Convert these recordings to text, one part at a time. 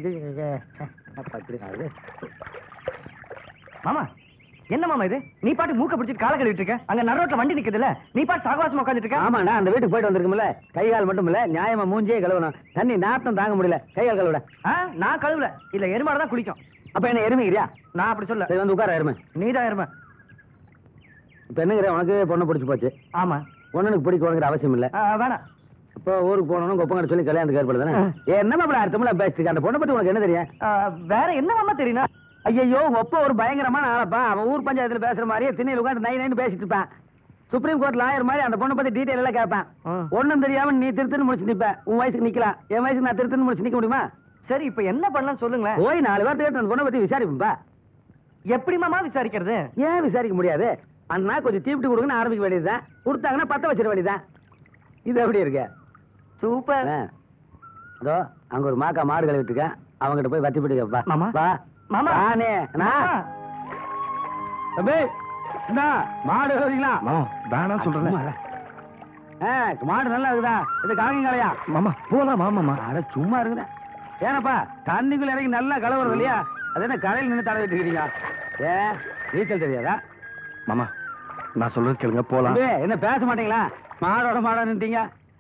மாமா என்ன மாமா இது நீ பாட்டு மூக்க பிடிச்சிட்டு கால கழுவிட்டு இருக்க அங்க நரோட்ல வண்டி நிக்குதுல்ல நீ பாட்டு சாகவாசம் உட்காந்துட்டு இருக்க ஆமாண்ணா அந்த வீட்டுக்கு போயிட்டு வந்திருக்கும்ல கை கால் மட்டும் இல்ல நியாயமா மூஞ்சியே கழுவணும் தண்ணி நாத்தம் தாங்க முடியல கை கால் கழுவிட ஆ, நான் கழுவல இல்ல எருமாடு தான் குளிக்கும் அப்ப என்ன எருமைக்கிறியா நான் அப்படி சொல்ல சரி வந்து உட்கார எருமை நீதான் எருமை இப்ப என்னங்கிற உனக்கு பொண்ணு பிடிச்சு போச்சு ஆமா பொண்ணுக்கு பிடிக்கணுங்கிற அவசியம் இல்ல ஆ, வேணாம் இப்போ ஊருக்கு போகணும் கொப்பங்கட சொல்லி கல்யாணத்துக்கு ஏற்படுது தானே என்னமா அப்படி அர்த்தமில்ல பேசிட்டு அந்த பொண்ணை பத்தி உனக்கு என்ன தெரியும் ஆ, வேற என்ன மாமா தெரியுமா ஐயோ ஒப்ப ஒரு பயங்கரமான ஆளப்பா அவன் ஊர் பஞ்சாயத்துல பேசுற மாதிரியே திண்ணையில் உட்காந்து நை நைன்னு பேசிட்டு இருப்பான் சுப்ரீம் கோர்ட் லாயர் மாதிரி அந்த பொண்ணை பத்தி டீடைல் எல்லாம் கேட்பான் ஆ. ஒண்ணும் தெரியாம நீ திருத்துன்னு முடிச்சு நிப்ப உன் வயசுக்கு நிக்கலாம் என் வயசுக்கு நான் திருத்துன்னு முடிச்சு நிக்க முடியுமா சரி இப்ப என்ன பண்ணலாம் சொல்லுங்களேன் போய் நாலு பேர் கேட்டு அந்த பொண்ணை பத்தி விசாரிப்பா எப்படி மாமா விசாரிக்கிறது ஏன் விசாரிக்க முடியாது அண்ணா கொஞ்சம் தீப்டி கொடுங்கன்னு ஆரம்பிக்க வேண்டியதுதான் கொடுத்தாங்கன்னா பத்த வச்சிட வேண்டியதுதான் இது எப்படி இருக்கு சூப்பர் ஆ. அதோ அங்க ஒரு மாக்கா மாடு கழுவிட்டு இருக்கேன் அவங்கிட்ட போய் வத்தி பிடிக்க வா மாமா. வா மாமா. நானே நான் தம்பி என்ன மாடு கழுவுறீங்களா வேணாம் ஆ, மாடு நல்லா இருக்குதா இது காங்கிங்களையா மாமா போலாம் மாமா அட சும்மா இருக்குதா ஏனப்பா தண்ணிக்குள்ள இறங்கி நல்லா கலவுறது இல்லையா அது என்ன கரையில் நின்று தடவிட்டு இருக்கிறீங்க ஏ நீச்சல் தெரியாதா மாமா நான் சொல்றது கேளுங்க தம்பி, என்ன பேச மாட்டீங்களா மாடோட மாடா நின்றீங்க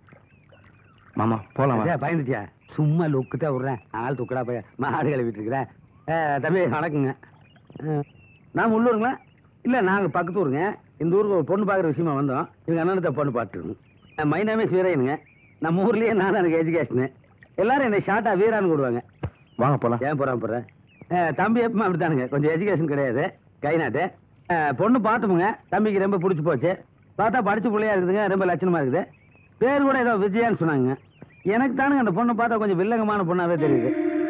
மாமா ஏய், பயந்துட்டியா சும்மா லுக்கு தான் விடுறேன் ஆள் துக்கடா போய் மாடு கழுவிட்டு இருக்கிறேன் ஏ, தம்பி வணக்கங்க ஆ, நான் உள்ளூருங்களா இல்ல நாங்க பக்கத்து ஊருங்க இந்த ஊருக்கு ஒரு பொண்ணு பார்க்குற விஷயமா வந்தோம் இவங்க அண்ணனத்தை பொண்ணு பார்த்துருக்கோம் மைனாமே வீரையனுங்க நம்ம ஊர்லயே நான் எனக்கு எஜுகேஷனு எல்லாரும் என்னை ஷார்ட்டா வீரான்னு கூடுவாங்க வாங்க போலாம் ஏன் போறான் போறேன் தம்பி எப்பவுமே அப்படித்தானுங்க கொஞ்சம் எஜுகேஷன் கிடையாது கை நாட்டு ஆ, பொண்ணு பார்த்துமுங்க தம்பிக்கு ரொம்ப பிடிச்சி போச்சு பார்த்தா படிச்ச பிள்ளையா இருக்குதுங்க ரொம்ப லட்சணமா இருக்குது பேர் கூட ஏதோ விஜயான்னு சொன்னாங்க எனக்கு தானுங்க அந்த பொண்ணை பார்த்தா கொஞ்சம் வில்லங்கமான பொண்ணாவே தெரியுது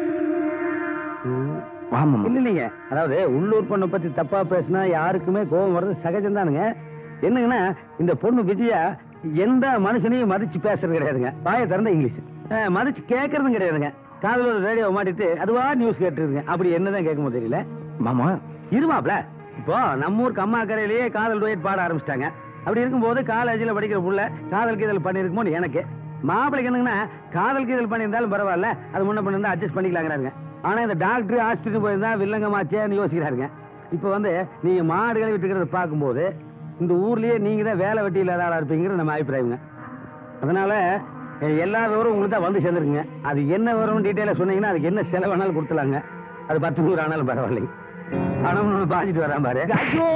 ம். வாமா இல்ல இல்லைங்க அதாவது உள்ளூர் பொண்ணை பத்தி தப்பா பேசினா யாருக்குமே கோபம் வர்றது சகஜம் தானுங்க என்னங்கன்னா இந்த பொண்ணு விஜயா எந்த மனுஷனையும் மதிச்சு பேசுறது கிடையாதுங்க வாயை திறந்த இங்கிலீஷ் அஹ், மதிச்சு கேட்கறதும் கிடையாதுங்க காதுல ஒரு ரேடியோ மாட்டிட்டு அதுவா நியூஸ் கேட்டுருங்க அப்படி என்னதான் கேட்க தெரியல மாமா இருமாப்ல இப்போ நம்ம ஊருக்கு அம்மா கரையிலேயே காதல் டூயட் பாட ஆரம்பிச்சிட்டாங்க அப்படி இருக்கும்போது காலேஜில் படிக்கிற புள்ள காதல் கீதல் பண்ணியிருக்குமோ எனக்கு மாப்பிளைக்கு என்னங்கன்னா காதல் கீதல் பண்ணியிருந்தாலும் பரவாயில்ல அது முன்ன பண்ணி அட்ஜஸ்ட் பண்ணிக்கலாங்கிறாருங்க ஆனா இந்த டாக்டர் ஹாஸ்பிட்டல் போயிருந்தா வில்லங்கமாச்சேன்னு யோசிக்கிறாருங்க இப்போ வந்து நீங்க மாடு கழுவிட்டு இருக்கிறத பார்க்கும்போது இந்த ஊர்லயே நீங்க தான் வேலை வெட்டி இல்லாத ஆளா இருப்பீங்கிறது நம்ம அபிப்பிராயங்க அதனால அஹ், எல்லா விவரம் உங்களுக்கு தான் வந்து சேர்ந்துருக்குங்க அது என்ன விவரம் டீட்டெயிலாக சொன்னீங்கன்னா அதுக்கு என்ன செலவானாலும் கொடுத்துலாங்க அது பத்து நூறு ஆனாலும் பரவாயில்லைங்க பணம் ஒன்று பாஞ்சிட்டு வரான் பாரு ஐயோ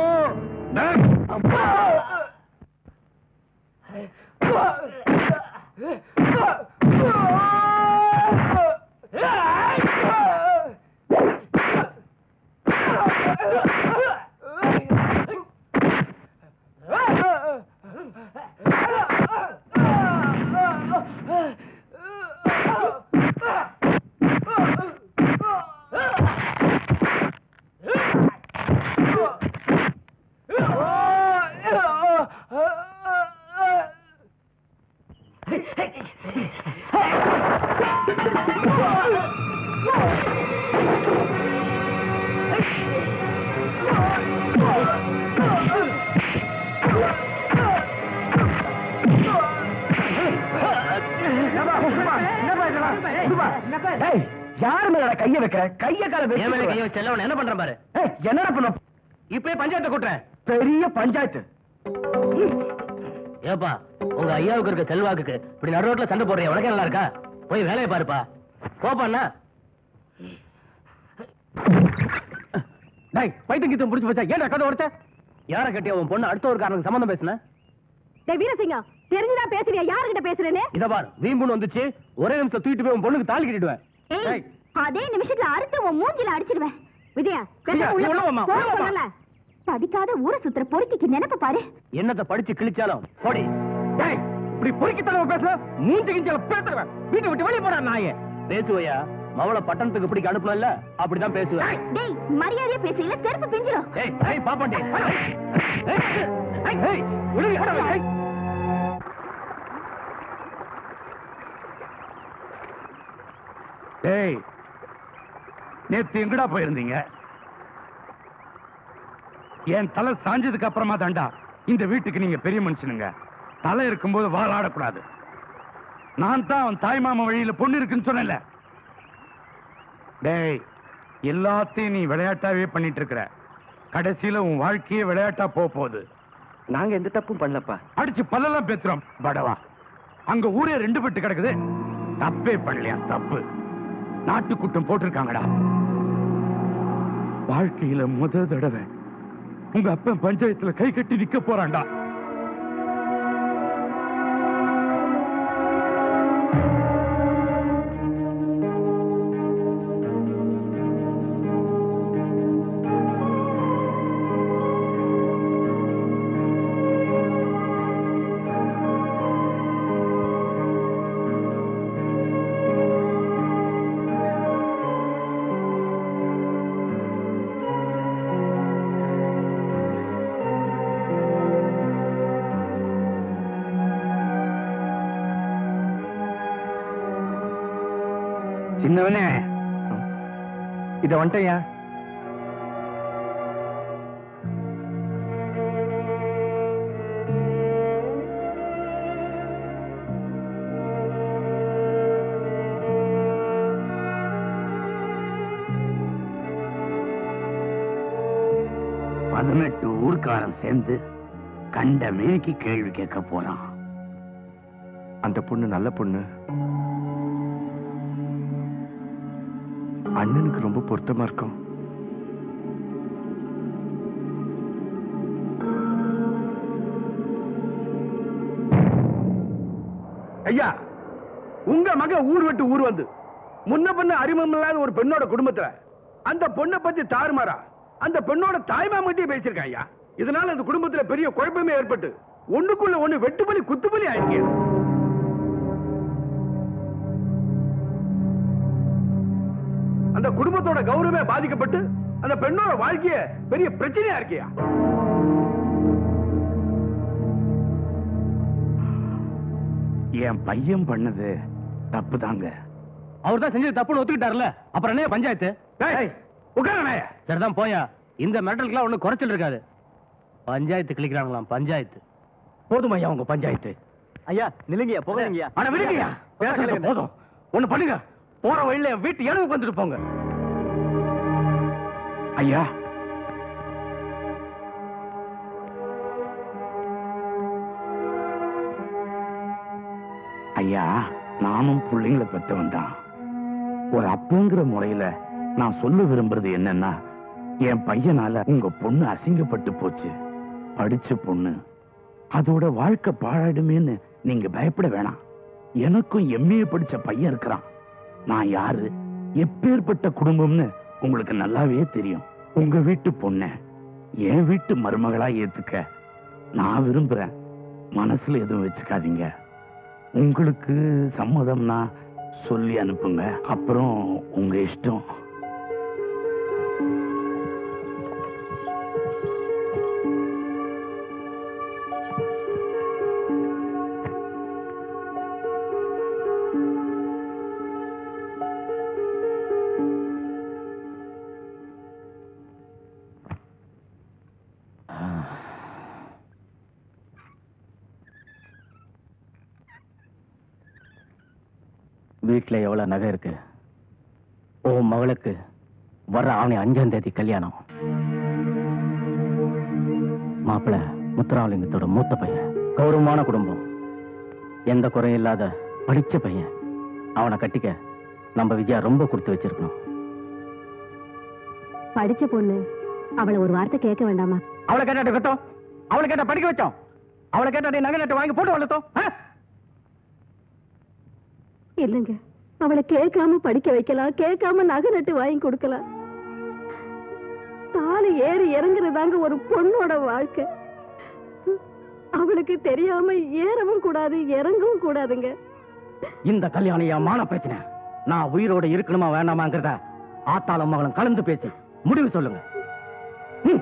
யாரு மேல கைய வைக்கிற கைய கால என் மேல கைய வச்சு வச்சு எல்லாம் என்ன பண்றேன் பாரு என்னடா பண்ண இப்பயே பஞ்சாயத்தை கூட்டுறேன் பெரிய பஞ்சாயத்து ஏப்பா உங்க ஐயாவுக்கு இருக்க செல்வாக்குக்கு இப்படி நடு ரோட்ல சண்டை போடுறிய உனக்கே நல்லா இருக்கா போய் வேலையை பாருப்பா போப்பா அண்ணா டேய் பைத்தியம் கீத்தம் புடிச்சு வச்சா ஏன்டா கதை உடைச்ச யார கட்டி உன் பொண்ணு அடுத்த ஒரு காரணம் சம்மந்தம் பேசுன டேய் வீரசிங்கம் தெரிஞ்சுதான் பேசுறியா யாருகிட்ட பேசுறேன்னு இத பார் வீம்புன்னு வந்துச்சு ஒரே நிமிஷம் தூக்கிட்டு போய் உன் பொண்ணுக்கு தாலி கட்டிடுவேன் ஏய் டேய். அதே நிமிஷத்துல அறுத்து உன் மூஞ்சில அடிச்சிடுவேன் விஜயா விஜயா, உள்ள நீ உள்ள வாம்மா, போ. உள்ள வாம்மா. சொன்னல. படிக்காத ஊரை சுத்துற பொறுக்கிக்கு நினைப்பு பாரு என்னத்தை படிச்சு கிழிச்சாலும் போடி டேய் இப்படி பொறுக்கி தலைவ பேசுற மூஞ்சி கிஞ்சால பேசுறவன் வீட்டை விட்டு வெளிய போடா நாயே பேசுவையா மவளை பட்டணத்துக்கு பிடிக்க அனுப்பல அப்படிதான் பேசுவேன் டேய் மரியாதையா பேசல செருப்பு பிஞ்சிரும் ஏய் ஏய் பாப்பாண்டி ஏய், ஏய், விடுங்க, விடுங்க, ஏய். ஏய் நேத்து எங்கடா போயிருந்தீங்க என் தலை சாஞ்சதுக்கு அப்புறமா தாண்டா இந்த வீட்டுக்கு நீங்க பெரிய மனுஷனுங்க தலை இருக்கும்போது வாழாடக்கூடாது நான் தான் அவன் தாய் மாமா வழியில பொண்ணு இருக்குன்னு சொன்னேன்ல டேய் எல்லாத்தையும் நீ விளையாட்டாவே பண்ணிட்டு இருக்கிற கடைசியில உன் வாழ்க்கையே விளையாட்டா போக போகுது நாங்க எந்த தப்பும் பண்ணலப்பா அடிச்சு பல்லெல்லாம் பேத்துறோம் படவா அங்க ஊரே ரெண்டு பட்டு கிடக்குது தப்பே பண்ணலையா தப்பு நாட்டுக்குட்டம் போட்டிருக்காங்கடா வாழ்க்கையில முத தடவை உங்க அப்பன் பஞ்சாயத்துல கை கட்டி நிக்க போறான்டா சின்னவனே இத வந்துட்டயா பதினெட்டு ஊர்க்காரன் சேர்ந்து கண்ட மேய்க்கு கேள்வி கேட்க போறான் அந்த பொண்ணு நல்ல பொண்ணு அண்ணனுக்கு ரொம்ப பொருத்தமா இருக்கும் ஐயா உங்க மக ஊர் விட்டு ஊர் வந்து முன்ன பண்ண அறிமுகம் இல்லாத ஒரு பெண்ணோட குடும்பத்துல அந்த பொண்ணை பத்தி தாறுமாறா அந்த பெண்ணோட தாய்மாமட்டியே பேசியிருக்கான் ஐயா இதனால அந்த குடும்பத்துல பெரிய குழப்பமே ஏற்பட்டு ஒண்ணுக்குள்ள ஒண்ணு வெட்டுப்பலி குத்துப்பலி ஆயிருக்கு அந்த குடும்பத்தோட கௌரவமே பாதிக்கப்பட்டு அந்த பெண்ணோட வாழ்க்கைய பெரிய பிரச்சனையா இருக்கியா என் பையன் பண்ணது தப்பு தாங்க அவர் தான் செஞ்சது தப்புன்னு ஒத்துக்கிட்டாருல அப்புறம் என்ன பஞ்சாயத்து உட்காரனே சரிதான் போயா இந்த மிரட்டலுக்குலாம் ஒன்றும் குறைச்சல் இருக்காது பஞ்சாயத்து கிளிக்கிறாங்களாம் பஞ்சாயத்து போதும் ஐயா உங்க பஞ்சாயத்து ஐயா நில்லுங்கய்யா போகாதீங்கய்யா அட விடுங்கய்யா பேசுறது போதும் ஒண்ணு பண்ணுங்க போற வழியில என் வீட்டு இடவுக்கு வந்துட்டு போங்க ஐயா ஐயா நானும் பிள்ளைங்களை பெற்றவன் தான் ஒரு அப்பங்கிற முறையில நான் சொல்ல விரும்புறது என்னன்னா என் பையனால உங்க பொண்ணு அசிங்கப்பட்டு போச்சு படிச்ச பொண்ணு அதோட வாழ்க்கை பாழாயிடுமேன்னு நீங்க பயப்பட வேணாம் எனக்கும் எம்ஏ படிச்ச பையன் இருக்கிறான் நான் யாரு எப்பேற்பட்ட குடும்பம்னு உங்களுக்கு நல்லாவே தெரியும் உங்க வீட்டு பொண்ண என் வீட்டு மருமகளா ஏத்துக்க நான் விரும்புறேன் மனசுல எதுவும் வச்சுக்காதீங்க உங்களுக்கு சம்மதம்னா சொல்லி அனுப்புங்க அப்புறம் உங்க இஷ்டம் வீட்டுல எவ்வளவு நகை இருக்கு உன் மகளுக்கு வர்ற ஆவணி அஞ்சாம் தேதி கல்யாணம் மாப்பிள முத்துராமலிங்கத்தோட மூத்த பையன் கௌரவமான குடும்பம் எந்த குறையும் இல்லாத படிச்ச பையன் அவனை கட்டிக்க நம்ம விஜயா ரொம்ப கொடுத்து வச்சிருக்கணும் படிச்ச பொண்ணு அவளை ஒரு வார்த்தை கேட்க வேண்டாமா அவளை கேட்டாட்டி கட்டோம் அவளை கேட்டா படிக்க வச்சோம் அவளை கேட்டாட்டி நகை நட்டு வாங்கி போட்டு வளர்த்தோம் ஆ? இல்லைங்க அவளை கேட்காம படிக்க வைக்கலாம் கேட்காம நகை நட்டு வாங்கி கொடுக்கலாம் தாலி ஏறி இறங்குறதாங்க ஒரு பொண்ணோட வாழ்க்கை அவளுக்கு தெரியாம ஏறவும் கூடாது இறங்கவும் கூடாதுங்க இந்த கல்யாணம் என் மான பிரச்சனை நான் உயிரோட இருக்கணுமா வேண்டாமாங்கிறத ஆத்தாளம் மகளும் கலந்து பேசி முடிவு சொல்லுங்க ம்.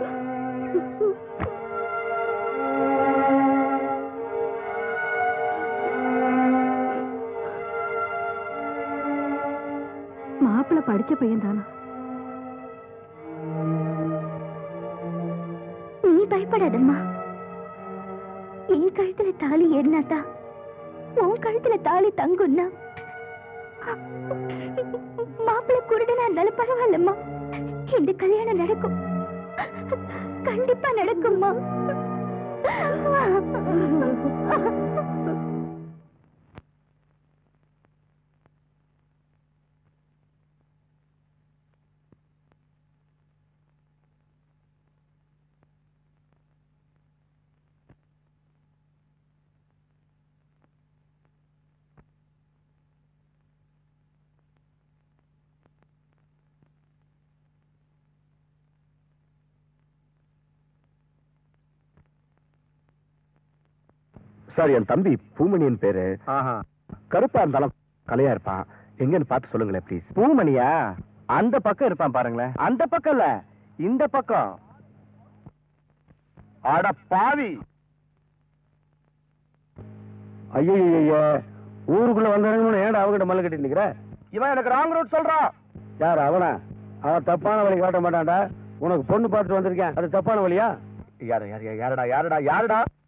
மாப்பிள்ளை படிச்ச பையன் தானா நீ பயப்படாதம்மா என் கழுத்துல தாலி ஏறினாத்தா உன் கழுத்துல தாலி தங்கும்னா மாப்பிள்ளை குருடனா இருந்தாலும் பரவாயில்லம்மா இந்த கல்யாணம் நடக்கும் கண்டிப்பா நடக்கும்மா சார் என் தம்பி பூமணியின் பேரு கருப்பா இருந்தாலும் கலையா இருப்பான் எங்கன்னு பார்த்து சொல்லுங்களேன் ப்ளீஸ் பூமணியா அந்த பக்கம் இருப்பான் பாருங்களேன் அந்த பக்கம் இல்ல இந்த பக்கம் அட பாவி ஐயோ ஊருக்குள்ள வந்தவங்க ஏன்டா அவகிட்ட மல்லு கட்டி நிக்கிற இவன் எனக்கு ராங் ரூட் சொல்றான் யார் அவனா அவன் தப்பான வழி காட்ட மாட்டான்டா உனக்கு பொண்ணு பார்த்துட்டு வந்திருக்கேன் அது தப்பான வழியா யாரு யாரு யாருடா யாருடா யாருடா